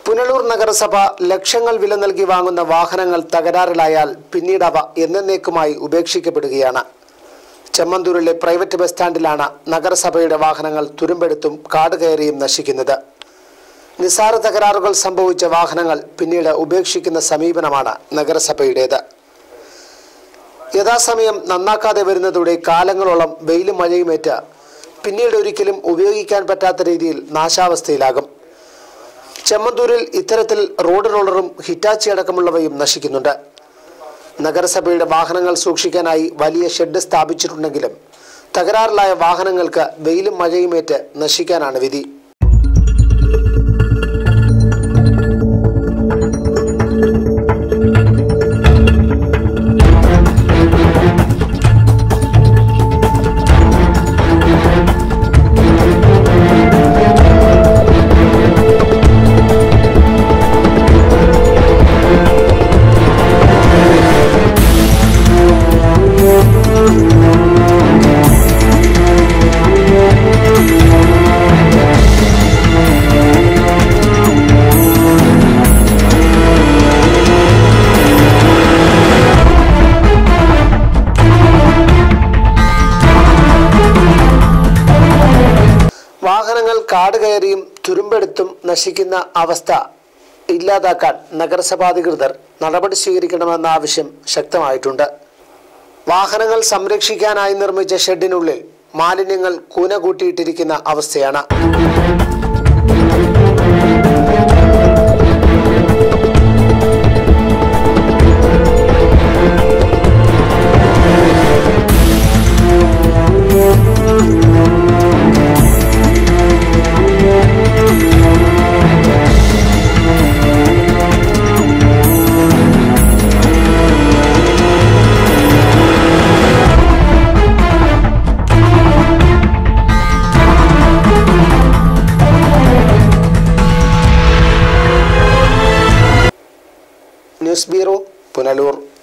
പുനലൂർ നഗരസഭ ലക്ഷങ്ങൾ വില നൽകി വാങ്ങുന്ന വാഹനങ്ങൾ തകരാറിലായാൽ പിന്നീട് അവ എന്നേക്കുമായി ഉപേക്ഷിക്കപ്പെടുകയാണ് ചെമ്മന്തൂരിലെ പ്രൈവറ്റ് ബസ് സ്റ്റാൻഡിലാണ് നഗരസഭയുടെ വാഹനങ്ങൾ തുരുമ്പെടുത്തും കാട് കയറിയും നശിക്കുന്നത് നിസാര തകരാറുകൾ സംഭവിച്ച വാഹനങ്ങൾ പിന്നീട് ഉപേക്ഷിക്കുന്ന സമീപനമാണ് നഗരസഭയുടേത് യഥാസമയം നന്നാക്കാതെ വരുന്നതോടെ കാലങ്ങളോളം വെയിലും മഴയുമേറ്റ് പിന്നീട് ഒരിക്കലും ഉപയോഗിക്കാൻ പറ്റാത്ത രീതിയിൽ നാശാവസ്ഥയിലാകും ചെമ്മന്തൂരിൽ ഇത്തരത്തിൽ റോഡ് റോളറും ഹിറ്റാച്ചി അടക്കമുള്ളവയും നശിക്കുന്നുണ്ട് നഗരസഭയുടെ വാഹനങ്ങൾ സൂക്ഷിക്കാനായി വലിയ ഷെഡ് സ്ഥാപിച്ചിട്ടുണ്ടെങ്കിലും തകരാറിലായ വാഹനങ്ങൾക്ക് വെയിലും മഴയുമേറ്റ് നശിക്കാനാണ് വിധി വാഹനങ്ങൾ കാട് കയറിയും തുരുമ്പെടുത്തും നശിക്കുന്ന അവസ്ഥ ഇല്ലാതാക്കാൻ നഗരസഭാധികൃതർ നടപടി സ്വീകരിക്കണമെന്ന ആവശ്യം ശക്തമായിട്ടുണ്ട് വാഹനങ്ങൾ സംരക്ഷിക്കാനായി നിർമ്മിച്ച ഷെഡിനുള്ളിൽ മാലിന്യങ്ങൾ കൂന കൂട്ടിയിട്ടിരിക്കുന്ന അവസ്ഥയാണ് ന്യൂസ് ബ്യൂറോ പുനലൂർ